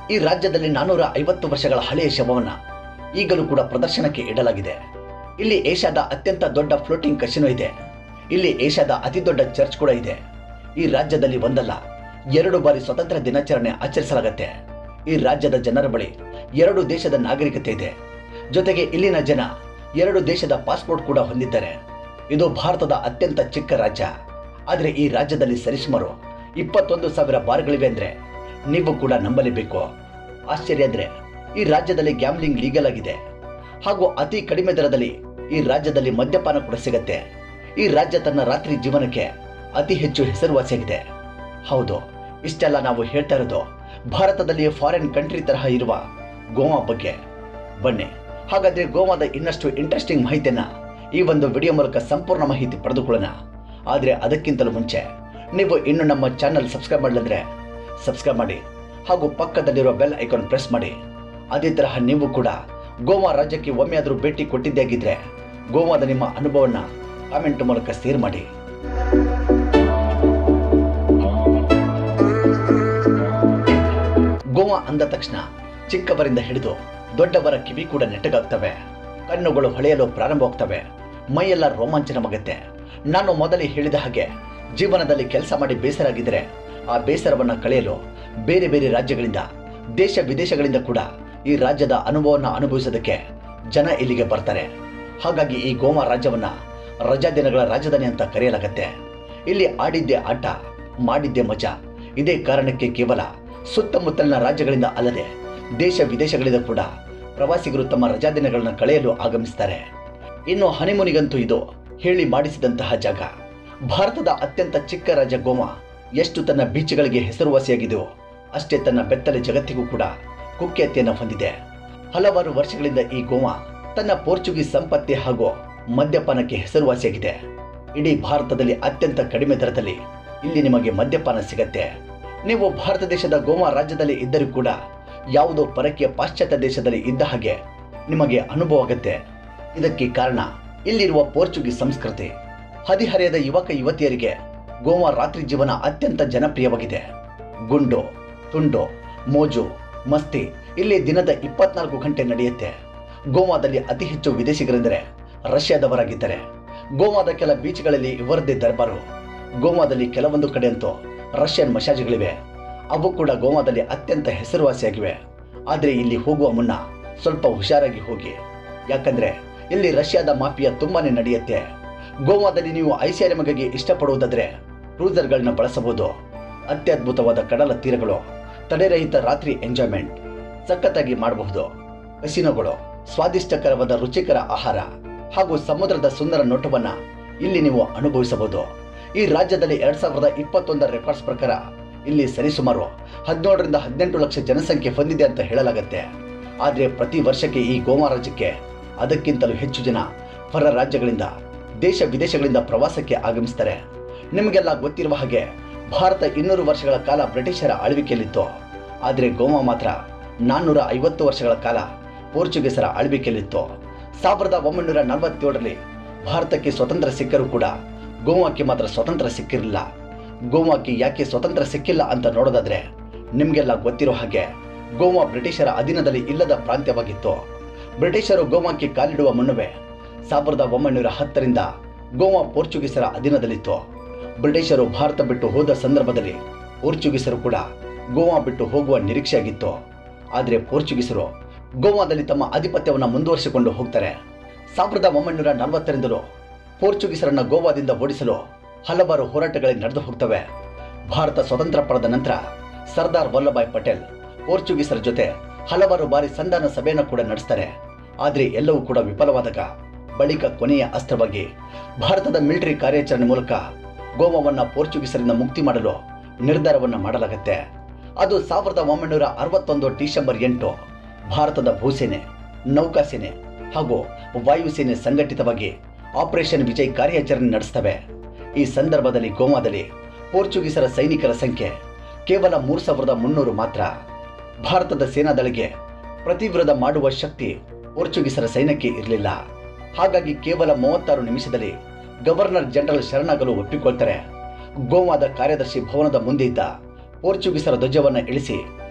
ಈ ರಾಜ್ಯದಲ್ಲಿ ನಾನೂರ ಐವತ್ತು ವರ್ಷಗಳ ಹಳೆಯ ಶವವನ್ನ ಈಗಲೂ ಕೂಡ ಪ್ರದರ್ಶನಕ್ಕೆ ಇಡಲಾಗಿದೆ ಇಲ್ಲಿ ಏಷ್ಯಾದ ಅತ್ಯಂತ ದೊಡ್ಡ ಫ್ಲೋಟಿಂಗ್ ಕಸಿನೋ ಇದೆ ಇಲ್ಲಿ ಏಷ್ಯಾದ ಅತಿ ದೊಡ್ಡ ಚರ್ಚ್ ಕೂಡ ಇದೆ ಈ ರಾಜ್ಯದಲ್ಲಿ ಒಂದಲ್ಲ ಎರಡು ಬಾರಿ ಸ್ವತಂತ್ರ ದಿನಾಚರಣೆ ಆಚರಿಸಲಾಗುತ್ತೆ ಈ ರಾಜ್ಯದ ಜನರ ಬಳಿ ಎರಡು ದೇಶದ ನಾಗರಿಕತೆ ಇದೆ ಜೊತೆಗೆ ಇಲ್ಲಿನ ಜನ ಎರಡು ದೇಶದ ಪಾಸ್ಪೋರ್ಟ್ ಕೂಡ ಹೊಂದಿದ್ದಾರೆ ಇದು ಭಾರತದ ಅತ್ಯಂತ ಚಿಕ್ಕ ರಾಜ್ಯ ಆದರೆ ಈ ರಾಜ್ಯದಲ್ಲಿ ಸರಿಸುಮಾರು ಇಪ್ಪತ್ತೊಂದು ಸಾವಿರ ಬಾರ್ಗಳಿವೆ ಅಂದ್ರೆ ನೀವು ಕೂಡ ನಂಬಲೇಬೇಕು ಆಶ್ಚರ್ಯ ಅಂದ್ರೆ ಈ ರಾಜ್ಯದಲ್ಲಿ ಗ್ಯಾಮ್ಲಿಂಗ್ ಲೀಗಲ್ ಆಗಿದೆ ಹಾಗೂ ಅತಿ ಕಡಿಮೆ ದರದಲ್ಲಿ ಈ ರಾಜ್ಯದಲ್ಲಿ ಮದ್ಯಪಾನ ಕೂಡ ಸಿಗತ್ತೆ ಈ ರಾಜ್ಯ ತನ್ನ ರಾತ್ರಿ ಜೀವನಕ್ಕೆ ಅತಿ ಹೆಚ್ಚು ಹೆಸರುವಾಸಿಯಾಗಿದೆ ಹೌದು ಇಷ್ಟೆಲ್ಲ ನಾವು ಹೇಳ್ತಾ ಇರೋದು ಭಾರತದಲ್ಲಿ ಫಾರಿನ್ ಕಂಟ್ರಿ ತರಹ ಇರುವ ಗೋವಾ ಬಗ್ಗೆ ಬನ್ನಿ ಹಾಗಾದ್ರೆ ಗೋವಾದ ಇನ್ನಷ್ಟು ಇಂಟ್ರೆಸ್ಟಿಂಗ್ ಮಾಹಿತಿಯನ್ನ ಈ ಒಂದು ವಿಡಿಯೋ ಮೂಲಕ ಸಂಪೂರ್ಣ ಮಾಹಿತಿ ಪಡೆದುಕೊಳ್ಳೋಣ ಆದರೆ ಅದಕ್ಕಿಂತಲೂ ಮುಂಚೆ ನೀವು ಇನ್ನು ನಮ್ಮ ಚಾನಲ್ ಸಬ್ಸ್ಕ್ರೈಬ್ ಮಾಡಲಿದ್ರೆ ಸಬ್ಸ್ಕ್ರೈಬ್ ಮಾಡಿ ಹಾಗೂ ಪಕ್ಕದಲ್ಲಿರುವ ಬೆಲ್ ಐಕಾನ್ ಪ್ರೆಸ್ ಮಾಡಿ ಅದೇ ತರಹ ನೀವು ಕೂಡ ಗೋವಾ ರಾಜ್ಯಕ್ಕೆ ಒಮ್ಮೆಯಾದರೂ ಭೇಟಿ ಕೊಟ್ಟಿದ್ದೇ ಆಗಿದ್ರೆ ಗೋವಾದ ನಿಮ್ಮ ಅನುಭವನ ಕಾಮೆಂಟ್ ಮೂಲಕ ಶೇರ್ ಮಾಡಿ ಗೋವಾ ಅಂದ ತಕ್ಷಣ ಚಿಕ್ಕವರಿಂದ ಹಿಡಿದು ದೊಡ್ಡವರ ಕಿವಿ ಕೂಡ ನೆಟ್ಟಗಾಗ್ತವೆ ಕಣ್ಣುಗಳು ಹೊಳೆಯಲು ಪ್ರಾರಂಭವಾಗ್ತವೆ ಮೈಯೆಲ್ಲ ರೋಮಾಂಚನವಾಗುತ್ತೆ ನಾನು ಮೊದಲೇ ಹೇಳಿದ ಹಾಗೆ ಜೀವನದಲ್ಲಿ ಕೆಲಸ ಮಾಡಿ ಬೇಸರಾಗಿದ್ದರೆ ಆ ಬೇಸರವನ್ನ ಕಳೆಯಲು ಬೇರೆ ಬೇರೆ ರಾಜ್ಯಗಳಿಂದ ದೇಶ ವಿದೇಶಗಳಿಂದ ಕೂಡ ಈ ರಾಜ್ಯದ ಅನುಭವನ ಅನುಭವಿಸೋದಕ್ಕೆ ಜನ ಇಲ್ಲಿಗೆ ಬರ್ತಾರೆ ಹಾಗಾಗಿ ಈ ಗೋವಾ ರಾಜ್ಯವನ್ನ ರಜಾ ದಿನಗಳ ರಾಜಧಾನಿ ಅಂತ ಕರೆಯಲಾಗತ್ತೆ ಇಲ್ಲಿ ಆಡಿದ್ದೇ ಆಟ ಮಾಡಿದ್ದೇ ಮಜಾ ಇದೇ ಕಾರಣಕ್ಕೆ ಕೇವಲ ಸುತ್ತಮುತ್ತಲಿನ ರಾಜ್ಯಗಳಿಂದ ಅಲ್ಲದೆ ದೇಶ ವಿದೇಶಗಳಿಂದ ಕೂಡ ಪ್ರವಾಸಿಗರು ತಮ್ಮ ರಜಾ ದಿನಗಳನ್ನು ಕಳೆಯಲು ಆಗಮಿಸ್ತಾರೆ ಇನ್ನು ಹನಿಮೂನಿಗಂತೂ ಇದು ಹೇಳಿ ಮಾಡಿಸಿದಂತಹ ಜಾಗ ಭಾರತದ ಅತ್ಯಂತ ಚಿಕ್ಕ ರಾಜ್ಯ ಗೋವಾ ಎಷ್ಟು ತನ್ನ ಬೀಚ್ಗಳಿಗೆ ಹೆಸರುವಾಸಿಯಾಗಿದೆಯೋ ಅಷ್ಟೇ ತನ್ನ ಬೆತ್ತಲೆ ಜಗತ್ತಿಗೂ ಕೂಡ ಕುಖ್ಯಾತಿಯನ್ನು ಹೊಂದಿದೆ ಹಲವಾರು ವರ್ಷಗಳಿಂದ ಈ ಗೋವಾ ತನ್ನ ಪೋರ್ಚುಗೀಸ್ ಸಂಪತ್ತಿ ಹಾಗೂ ಮದ್ಯಪಾನಕ್ಕೆ ಹೆಸರುವಾಸಿಯಾಗಿದೆ ಇಡೀ ಭಾರತದಲ್ಲಿ ಅತ್ಯಂತ ಕಡಿಮೆ ದರದಲ್ಲಿ ಇಲ್ಲಿ ನಿಮಗೆ ಮದ್ಯಪಾನ ಸಿಗತ್ತೆ ನೀವು ಭಾರತ ದೇಶದ ಗೋವಾ ರಾಜ್ಯದಲ್ಲಿ ಇದ್ದರೂ ಕೂಡ ಯಾವುದೋ ಪರಕೀಯ ಪಾಶ್ಚಾತ್ಯ ದೇಶದಲ್ಲಿ ಇದ್ದ ಹಾಗೆ ನಿಮಗೆ ಅನುಭವ ಆಗುತ್ತೆ ಇದಕ್ಕೆ ಕಾರಣ ಇಲ್ಲಿರುವ ಪೋರ್ಚುಗೀಸ್ ಸಂಸ್ಕೃತಿ ಹದಿಹರೆಯದ ಯುವಕ ಯುವತಿಯರಿಗೆ ಗೋವಾ ರಾತ್ರಿ ಜೀವನ ಅತ್ಯಂತ ಜನಪ್ರಿಯವಾಗಿದೆ ಗುಂಡು ತುಂಡು ಮೋಜು ಮಸ್ತಿ ಇಲ್ಲಿ ದಿನದ ಇಪ್ಪತ್ನಾಲ್ಕು ಗಂಟೆ ನಡೆಯುತ್ತೆ ಗೋವಾದಲ್ಲಿ ಅತಿ ಹೆಚ್ಚು ವಿದೇಶಿಗರೆಂದರೆ ರಷ್ಯಾದವರಾಗಿದ್ದಾರೆ ಗೋವಾದ ಕೆಲ ಬೀಚ್ಗಳಲ್ಲಿ ಇವರದ್ದೇ ದರ್ಬಾರು ಗೋವಾದಲ್ಲಿ ಕೆಲವೊಂದು ಕಡೆ ಅಂತೂ ರಷ್ಯನ್ ಮಸಾಜ್ಗಳಿವೆ ಅವು ಕೂಡ ಗೋವಾದಲ್ಲಿ ಅತ್ಯಂತ ಹೆಸರುವಾಸಿಯಾಗಿವೆ ಆದರೆ ಇಲ್ಲಿ ಹೋಗುವ ಮುನ್ನ ಸ್ವಲ್ಪ ಹುಷಾರಾಗಿ ಹೋಗಿ ಯಾಕಂದ್ರೆ ಇಲ್ಲಿ ರಷ್ಯಾದ ಮಾಫಿಯಾ ತುಂಬಾನೇ ನಡೆಯುತ್ತೆ ಗೋವಾದಲ್ಲಿ ನೀವು ಐಸಿಆರ್ಎಂಗಾಗಿ ಇಷ್ಟಪಡುವುದಾದ್ರೆ ಕ್ರೂಸರ್ಗಳನ್ನ ಬಳಸಬಹುದು ಅತ್ಯದ್ಭುತವಾದ ಕಡಲ ತೀರಗಳು ತಡೆರಹಿತ ರಾತ್ರಿ ಎಂಜಾಯ್ಮೆಂಟ್ ಸಖತ್ತಾಗಿ ಮಾಡಬಹುದು ಕಸಿನೋಗಳು ಸ್ವಾದಿಷ್ಟಕರವಾದ ರುಚಿಕರ ಆಹಾರ ಹಾಗೂ ಸಮುದ್ರದ ಸುಂದರ ನೋಟವನ್ನ ಇಲ್ಲಿ ನೀವು ಅನುಭವಿಸಬಹುದು ಈ ರಾಜ್ಯದಲ್ಲಿ ಎರಡ್ ಸಾವಿರದ ಇಪ್ಪತ್ತೊಂದರ ರೆಕಾರ್ಡ್ಸ್ ಪ್ರಕಾರ ಇಲ್ಲಿ ಸರಿಸುಮಾರು ಹದಿನೇಳರಿಂದ ಹದಿನೆಂಟು ಲಕ್ಷ ಜನಸಂಖ್ಯೆ ಹೊಂದಿದೆ ಅಂತ ಹೇಳಲಾಗುತ್ತೆ ಆದರೆ ಪ್ರತಿ ವರ್ಷಕ್ಕೆ ಈ ಗೋವಾ ರಾಜ್ಯಕ್ಕೆ ಅದಕ್ಕಿಂತಲೂ ಹೆಚ್ಚು ಜನ ಹೊರ ರಾಜ್ಯಗಳಿಂದ ದೇಶ ವಿದೇಶಗಳಿಂದ ಪ್ರವಾಸಕ್ಕೆ ಆಗಮಿಸ್ತಾರೆ ನಿಮಗೆಲ್ಲ ಗೊತ್ತಿರುವ ಹಾಗೆ ಭಾರತ ಇನ್ನೂರು ವರ್ಷಗಳ ಕಾಲ ಬ್ರಿಟಿಷರ ಆಳ್ವಿಕೆಯಲ್ಲಿತ್ತು ಆದರೆ ಗೋವಾ ಮಾತ್ರ ನಾನ್ನೂರ ಐವತ್ತು ವರ್ಷಗಳ ಕಾಲ ಪೋರ್ಚುಗೀಸರ ಆಳ್ವಿಕೆಯಲ್ಲಿತ್ತು ಸಾವಿರದ ಒಂಬೈನೂರ ನಲವತ್ತೇಳರಲ್ಲಿ ಭಾರತಕ್ಕೆ ಸ್ವತಂತ್ರ ಸಿಕ್ಕರೂ ಕೂಡ ಗೋವಾಕ್ಕೆ ಮಾತ್ರ ಸ್ವತಂತ್ರ ಸಿಕ್ಕಿರಲಿಲ್ಲ ಗೋವಾಕ್ಕೆ ಯಾಕೆ ಸ್ವತಂತ್ರ ಸಿಕ್ಕಿಲ್ಲ ಅಂತ ನೋಡೋದಾದ್ರೆ ನಿಮಗೆಲ್ಲ ಗೊತ್ತಿರೋ ಹಾಗೆ ಗೋವಾ ಬ್ರಿಟಿಷರ ಅಧೀನದಲ್ಲಿ ಇಲ್ಲದ ಪ್ರಾಂತ್ಯವಾಗಿತ್ತು ಬ್ರಿಟಿಷರು ಗೋವಾಕ್ಕೆ ಕಾಲಿಡುವ ಮುನ್ನವೇ ಸಾವಿರದ ಒಂಬೈನೂರ ಹತ್ತರಿಂದ ಗೋವಾ ಪೋರ್ಚುಗೀಸರ ಅಧೀನದಲ್ಲಿತ್ತು ಬ್ರಿಟಿಷರು ಭಾರತ ಬಿಟ್ಟು ಹೋದ ಸಂದರ್ಭದಲ್ಲಿ ಪೋರ್ಚುಗೀಸರು ಕೂಡ ಗೋವಾ ಬಿಟ್ಟು ಹೋಗುವ ನಿರೀಕ್ಷೆಯಾಗಿತ್ತು ಆದರೆ ಪೋರ್ಚುಗೀಸರು ಗೋವಾದಲ್ಲಿ ತಮ್ಮ ಆಧಿಪತ್ಯವನ್ನು ಮುಂದುವರಿಸಿಕೊಂಡು ಹೋಗ್ತಾರೆ ಸಾವಿರದ ಒಂಬೈನೂರ ನಲವತ್ತರಿಂದಲೂ ಪೋರ್ಚುಗೀಸರನ್ನ ಗೋವಾದಿಂದ ಓಡಿಸಲು ಹಲವಾರು ಹೋರಾಟಗಳೇ ನಡೆದು ಹೋಗ್ತವೆ ಭಾರತ ಸ್ವತಂತ್ರ ಪಡೆದ ನಂತರ ಸರ್ದಾರ್ ವಲ್ಲಭಾಯ್ ಪಟೇಲ್ ಪೋರ್ಚುಗೀಸರ ಜೊತೆ ಹಲವಾರು ಬಾರಿ ಸಂಧಾನ ಸಭೆಯನ್ನು ಕೂಡ ನಡೆಸ್ತಾರೆ ಆದರೆ ಎಲ್ಲವೂ ಕೂಡ ವಿಫಲವಾದಾಗ ಬಳಿಕ ಕೊನೆಯ ಅಸ್ತ್ರವಾಗಿ ಭಾರತದ ಮಿಲಿಟರಿ ಕಾರ್ಯಾಚರಣೆ ಮೂಲಕ ಗೋವಾವನ್ನ ಪೋರ್ಚುಗೀಸರಿಂದ ಮುಕ್ತಿ ಮಾಡಲು ನಿರ್ಧಾರವನ್ನ ಮಾಡಲಾಗುತ್ತೆ ಅದು ಸಾವಿರದ ಒಂಬೈನೂರ ಅರವತ್ತೊಂದು ಡಿಸೆಂಬರ್ ಎಂಟು ಭಾರತದ ಭೂಸೇನೆ ನೌಕಾಸೇನೆ ಹಾಗೂ ವಾಯುಸೇನೆ ಸಂಘಟಿತವಾಗಿ ಆಪರೇಷನ್ ವಿಜಯ್ ಕಾರ್ಯಾಚರಣೆ ನಡೆಸ್ತವೆ ಈ ಸಂದರ್ಭದಲ್ಲಿ ಗೋವಾದಲ್ಲಿ ಪೋರ್ಚುಗೀಸರ ಸೈನಿಕರ ಸಂಖ್ಯೆ ಕೇವಲ ಮೂರು ಸಾವಿರದ ಮುನ್ನೂರು ಮಾತ್ರ ಭಾರತದ ಸೇನಾದಳಿಗೆ ಪ್ರತಿವಿರೋಧ ಮಾಡುವ ಶಕ್ತಿ ಪೋರ್ಚುಗೀಸರ ಸೈನ್ಯಕ್ಕೆ ಇರಲಿಲ್ಲ ಹಾಗಾಗಿ ಕೇವಲ ಮೂವತ್ತಾರು ನಿಮಿಷದಲ್ಲಿ ಗವರ್ನರ್ ಜನರಲ್ ಶರಣಾಗಲು ಒಪ್ಪಿಕೊಳ್ತಾರೆ ಗೋವಾದ ಕಾರ್ಯದರ್ಶಿ ಭವನದ ಮುಂದೆ ಇದ್ದ ಪೋರ್ಚುಗೀಸರ ಧ್ವಜವನ್ನು ಇಳಿಸಿ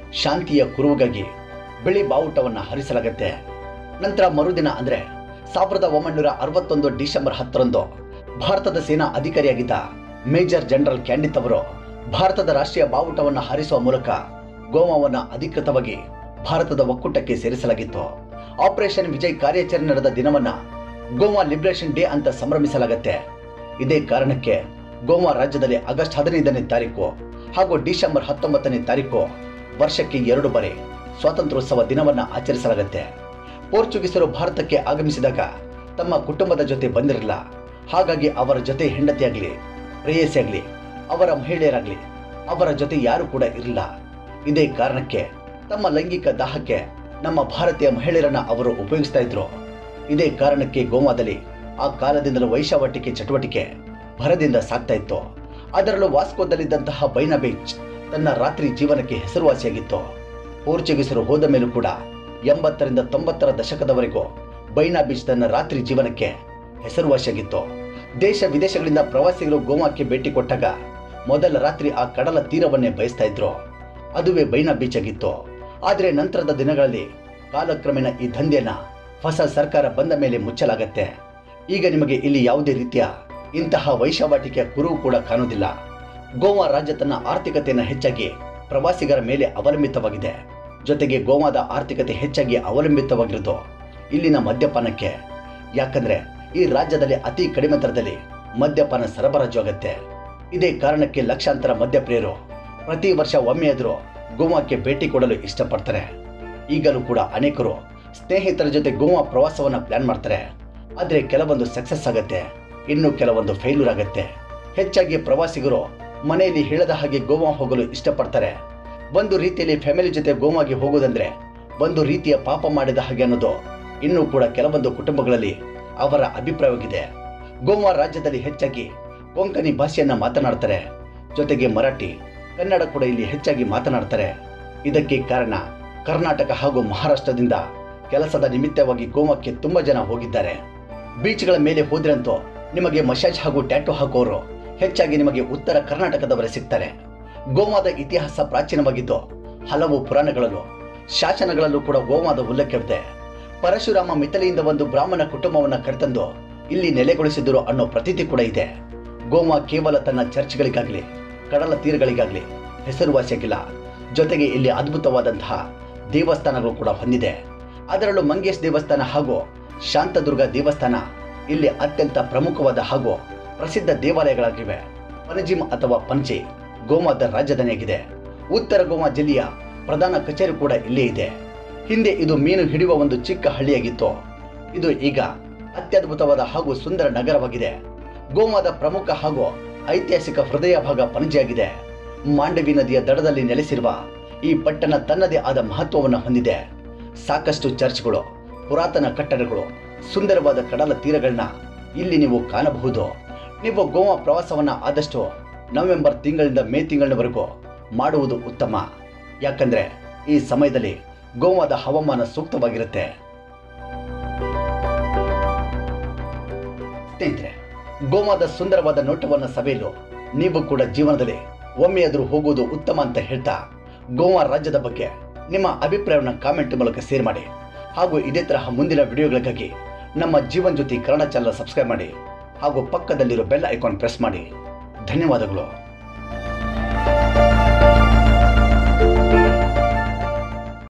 ಶಾಂತಿಯ ಕುರುವಿಗಾಗಿ ಬಿಳಿ ಬಾವುಟವನ್ನು ಹರಿಸಲಾಗುತ್ತೆ ನಂತರ ಮರುದಿನ ಅಂದರೆ ಸಾವಿರದ ಒಂಬೈನೂರ ಅರವತ್ತೊಂದು ಡಿಸೆಂಬರ್ ಹತ್ತರಂದು ಭಾರತದ ಸೇನಾ ಅಧಿಕಾರಿಯಾಗಿದ್ದ ಮೇಜರ್ ಜನರಲ್ ಕ್ಯಾಂಡಿತ್ ಅವರು ಭಾರತದ ರಾಷ್ಟ್ರೀಯ ಬಾವುಟವನ್ನು ಹಾರಿಸುವ ಮೂಲಕ ಗೋವಾವನ್ನು ಅಧಿಕೃತವಾಗಿ ಭಾರತದ ಒಕ್ಕೂಟಕ್ಕೆ ಸೇರಿಸಲಾಗಿತ್ತು ಆಪರೇಷನ್ ವಿಜಯ್ ಕಾರ್ಯಾಚರಣೆ ನಡೆದ ದಿನವನ್ನ ಗೋವಾ ಲಿಬರೇಷನ್ ಡೇ ಅಂತ ಸಂಭ್ರಮಿಸಲಾಗುತ್ತೆ ಇದೇ ಕಾರಣಕ್ಕೆ ಗೋವಾ ರಾಜ್ಯದಲ್ಲಿ ಆಗಸ್ಟ್ ಹದಿನೈದನೇ ತಾರೀಕು ಹಾಗೂ ಡಿಸೆಂಬರ್ ಹತ್ತೊಂಬತ್ತನೇ ತಾರೀಕು ವರ್ಷಕ್ಕೆ ಎರಡು ಬಾರಿ ಸ್ವಾತಂತ್ರ್ಯೋತ್ಸವ ದಿನವನ್ನ ಆಚರಿಸಲಾಗುತ್ತೆ ಪೋರ್ಚುಗೀಸರು ಭಾರತಕ್ಕೆ ಆಗಮಿಸಿದಾಗ ತಮ್ಮ ಕುಟುಂಬದ ಜೊತೆ ಬಂದಿರಲಿಲ್ಲ ಹಾಗಾಗಿ ಅವರ ಜೊತೆ ಹೆಂಡತಿಯಾಗಲಿ ಪ್ರೇಯಸಿಯಾಗಲಿ ಅವರ ಮಹಿಳೆಯರಾಗಲಿ ಅವರ ಜೊತೆ ಯಾರು ಕೂಡ ಇರಲಿಲ್ಲ ಇದೇ ಕಾರಣಕ್ಕೆ ತಮ್ಮ ಲೈಂಗಿಕ ದಾಹಕ್ಕೆ ನಮ್ಮ ಭಾರತೀಯ ಮಹಿಳೆಯರನ್ನ ಅವರು ಉಪಯೋಗಿಸ್ತಾ ಇದ್ರು ಇದೇ ಕಾರಣಕ್ಕೆ ಗೋವಾದಲ್ಲಿ ಆ ಕಾಲದಿಂದಲೂ ವೈಶಾವಟಿಕೆ ಚಟುವಟಿಕೆ ಭರದಿಂದ ಸಾಗ್ತಾ ಇತ್ತು ಅದರಲ್ಲೂ ವಾಸ್ಕೋದಲ್ಲಿದ್ದಂತಹ ಬೈನಾ ಬೀಚ್ ತನ್ನ ರಾತ್ರಿ ಜೀವನಕ್ಕೆ ಹೆಸರುವಾಸಿಯಾಗಿತ್ತು ಪೋರ್ಚುಗೀಸರು ಹೋದ ಮೇಲೂ ಕೂಡ ಎಂಬತ್ತರಿಂದ ತೊಂಬತ್ತರ ದಶಕದವರೆಗೂ ಬೈನಾ ಬೀಚ್ ತನ್ನ ರಾತ್ರಿ ಜೀವನಕ್ಕೆ ಹೆಸರುವಾಸಿಯಾಗಿತ್ತು ದೇಶ ವಿದೇಶಗಳಿಂದ ಪ್ರವಾಸಿಗರು ಗೋವಾಕ್ಕೆ ಭೇಟಿ ಕೊಟ್ಟಾಗ ಮೊದಲ ರಾತ್ರಿ ಆ ಕಡಲ ತೀರವನ್ನೇ ಬಯಸ್ತಾ ಇದ್ರು ಅದುವೇ ಬೈನಾ ಬೀಚ್ ಆಗಿತ್ತು ಆದರೆ ನಂತರದ ದಿನಗಳಲ್ಲಿ ಕಾಲಕ್ರಮೇಣ ಈ ದಂಧೆಯನ್ನ ಹೊಸ ಸರ್ಕಾರ ಬಂದ ಮೇಲೆ ಮುಚ್ಚಲಾಗತ್ತೆ ಈಗ ನಿಮಗೆ ಇಲ್ಲಿ ಯಾವುದೇ ರೀತಿಯ ಇಂತಹ ವೈಶಾವಾಟಿಕೆಯ ಕುರುವು ಕೂಡ ಕಾಣುವುದಿಲ್ಲ ಗೋವಾ ರಾಜ್ಯ ತನ್ನ ಆರ್ಥಿಕತೆಯನ್ನು ಹೆಚ್ಚಾಗಿ ಪ್ರವಾಸಿಗರ ಮೇಲೆ ಅವಲಂಬಿತವಾಗಿದೆ ಜೊತೆಗೆ ಗೋವಾದ ಆರ್ಥಿಕತೆ ಹೆಚ್ಚಾಗಿ ಅವಲಂಬಿತವಾಗಿರೋದು ಇಲ್ಲಿನ ಮದ್ಯಪಾನಕ್ಕೆ ಯಾಕಂದ್ರೆ ಈ ರಾಜ್ಯದಲ್ಲಿ ಅತಿ ಕಡಿಮೆ ದರದಲ್ಲಿ ಮದ್ಯಪಾನ ಸರಬರಾಜು ಆಗತ್ತೆ ಇದೇ ಕಾರಣಕ್ಕೆ ಲಕ್ಷಾಂತರ ಮದ್ಯಪ್ರಿಯರು ಪ್ರತಿ ವರ್ಷ ಒಮ್ಮೆಯಾದರೂ ಗೋವಾಕ್ಕೆ ಭೇಟಿ ಕೊಡಲು ಇಷ್ಟಪಡ್ತಾರೆ ಈಗಲೂ ಕೂಡ ಅನೇಕರು ಸ್ನೇಹಿತರ ಜೊತೆ ಗೋವಾ ಪ್ರವಾಸವನ್ನ ಪ್ಲಾನ್ ಮಾಡ್ತಾರೆ ಆದರೆ ಕೆಲವೊಂದು ಸಕ್ಸಸ್ ಆಗತ್ತೆ ಇನ್ನು ಕೆಲವೊಂದು ಫೇಲ್ಯೂರ್ ಆಗತ್ತೆ ಹೆಚ್ಚಾಗಿ ಪ್ರವಾಸಿಗರು ಮನೆಯಲ್ಲಿ ಹೇಳದ ಹಾಗೆ ಗೋವಾ ಹೋಗಲು ಇಷ್ಟಪಡ್ತಾರೆ ಒಂದು ರೀತಿಯಲ್ಲಿ ಫ್ಯಾಮಿಲಿ ಜೊತೆ ಗೋವಾಗೆ ಹೋಗೋದಂದ್ರೆ ಒಂದು ರೀತಿಯ ಪಾಪ ಮಾಡಿದ ಹಾಗೆ ಅನ್ನೋದು ಇನ್ನೂ ಕೂಡ ಕೆಲವೊಂದು ಕುಟುಂಬಗಳಲ್ಲಿ ಅವರ ಅಭಿಪ್ರಾಯವಾಗಿದೆ ಗೋವಾ ರಾಜ್ಯದಲ್ಲಿ ಹೆಚ್ಚಾಗಿ ಕೊಂಕಣಿ ಭಾಷೆಯನ್ನ ಮಾತನಾಡ್ತಾರೆ ಜೊತೆಗೆ ಮರಾಠಿ ಕನ್ನಡ ಕೂಡ ಇಲ್ಲಿ ಹೆಚ್ಚಾಗಿ ಮಾತನಾಡ್ತಾರೆ ಇದಕ್ಕೆ ಕಾರಣ ಕರ್ನಾಟಕ ಹಾಗೂ ಮಹಾರಾಷ್ಟ್ರದಿಂದ ಕೆಲಸದ ನಿಮಿತ್ತವಾಗಿ ಗೋವಾಕ್ಕೆ ತುಂಬಾ ಜನ ಹೋಗಿದ್ದಾರೆ ಬೀಚ್ಗಳ ಮೇಲೆ ಹೋದ್ರಂತೂ ನಿಮಗೆ ಮಸಾಜ್ ಹಾಗೂ ಟ್ಯಾಟೂ ಹಾಕೋರು ಹೆಚ್ಚಾಗಿ ನಿಮಗೆ ಉತ್ತರ ಕರ್ನಾಟಕದವರೇ ಸಿಗ್ತಾರೆ ಗೋವಾದ ಇತಿಹಾಸ ಪ್ರಾಚೀನವಾಗಿದ್ದು ಹಲವು ಪುರಾಣಗಳಲ್ಲೂ ಶಾಸನಗಳಲ್ಲೂ ಕೂಡ ಗೋವಾದ ಉಲ್ಲೇಖವಿದೆ ಪರಶುರಾಮ ಮಿಥಿಲೆಯಿಂದ ಒಂದು ಬ್ರಾಹ್ಮಣ ಕುಟುಂಬವನ್ನ ಕರೆತಂದು ಇಲ್ಲಿ ನೆಲೆಗೊಳಿಸಿದರು ಅನ್ನೋ ಪ್ರತೀತಿ ಕೂಡ ಇದೆ ಗೋವಾ ಕೇವಲ ತನ್ನ ಚರ್ಚ್ಗಳಿಗಾಗಲಿ ಕಡಲ ತೀರಗಳಿಗಾಗಲಿ ಹೆಸರುವಾಸಿಯಾಗಿಲ್ಲ ಜೊತೆಗೆ ಇಲ್ಲಿ ಅದ್ಭುತವಾದಂತಹ ದೇವಸ್ಥಾನಗಳು ಕೂಡ ಹೊಂದಿದೆ ಅದರಲ್ಲೂ ಮಂಗೇಶ್ ದೇವಸ್ಥಾನ ಹಾಗೂ ಶಾಂತದುರ್ಗ ದೇವಸ್ಥಾನ ಇಲ್ಲಿ ಅತ್ಯಂತ ಪ್ರಮುಖವಾದ ಹಾಗೂ ಪ್ರಸಿದ್ಧ ದೇವಾಲಯಗಳಾಗಿವೆ ಪನಜಿಮ್ ಅಥವಾ ಪಂಚಿ ಗೋವಾದ ರಾಜಧಾನಿಯಾಗಿದೆ ಉತ್ತರ ಗೋವಾ ಜಿಲ್ಲೆಯ ಪ್ರಧಾನ ಕಚೇರಿ ಕೂಡ ಇಲ್ಲೇ ಇದೆ ಹಿಂದೆ ಇದು ಮೀನು ಹಿಡಿಯುವ ಒಂದು ಚಿಕ್ಕ ಹಳ್ಳಿಯಾಗಿತ್ತು ಇದು ಈಗ ಅತ್ಯದ್ಭುತವಾದ ಹಾಗೂ ಸುಂದರ ನಗರವಾಗಿದೆ ಗೋವಾದ ಪ್ರಮುಖ ಹಾಗೂ ಐತಿಹಾಸಿಕ ಹೃದಯ ಭಾಗ ಪಣಜಿಯಾಗಿದೆ ಮಾಂಡವಿ ನದಿಯ ದಡದಲ್ಲಿ ನೆಲೆಸಿರುವ ಈ ಪಟ್ಟಣ ತನ್ನದೇ ಆದ ಮಹತ್ವವನ್ನು ಹೊಂದಿದೆ ಸಾಕಷ್ಟು ಚರ್ಚ್ಗಳು ಪುರಾತನ ಕಟ್ಟಡಗಳು ಸುಂದರವಾದ ಕಡಲ ತೀರಗಳನ್ನ ಇಲ್ಲಿ ನೀವು ಕಾಣಬಹುದು ನೀವು ಗೋವಾ ಪ್ರವಾಸವನ್ನ ಆದಷ್ಟು ನವೆಂಬರ್ ತಿಂಗಳಿಂದ ಮೇ ತಿಂಗಳಿನವರೆಗೂ ಮಾಡುವುದು ಉತ್ತಮ ಯಾಕಂದ್ರೆ ಈ ಸಮಯದಲ್ಲಿ ಗೋವಾದ ಹವಾಮಾನ ಸೂಕ್ತವಾಗಿರುತ್ತೆ ಸ್ನೇಹಿತರೆ ಗೋವಾದ ಸುಂದರವಾದ ನೋಟವನ್ನು ಸವೆಯಲು ನೀವು ಕೂಡ ಜೀವನದಲ್ಲಿ ಒಮ್ಮೆಯಾದರೂ ಹೋಗುವುದು ಉತ್ತಮ ಅಂತ ಹೇಳ್ತಾ ಗೋವಾ ರಾಜ್ಯದ ಬಗ್ಗೆ ನಿಮ್ಮ ಅಭಿಪ್ರಾಯವನ್ನು ಕಾಮೆಂಟ್ ಮೂಲಕ ಶೇರ್ ಮಾಡಿ ಹಾಗೂ ಇದೇ ತರಹ ಮುಂದಿನ ವಿಡಿಯೋಗಳಿಗಾಗಿ ನಮ್ಮ ಜೀವನ್ ಜ್ಯೋತಿ ಕನ್ನಡ ಚಾನಲ್ ಸಬ್ಸ್ಕ್ರೈಬ್ ಮಾಡಿ ಹಾಗೂ ಪಕ್ಕದಲ್ಲಿರೋ ಬೆಲ್ ಐಕಾನ್ ಪ್ರೆಸ್ ಮಾಡಿ ಧನ್ಯವಾದಗಳು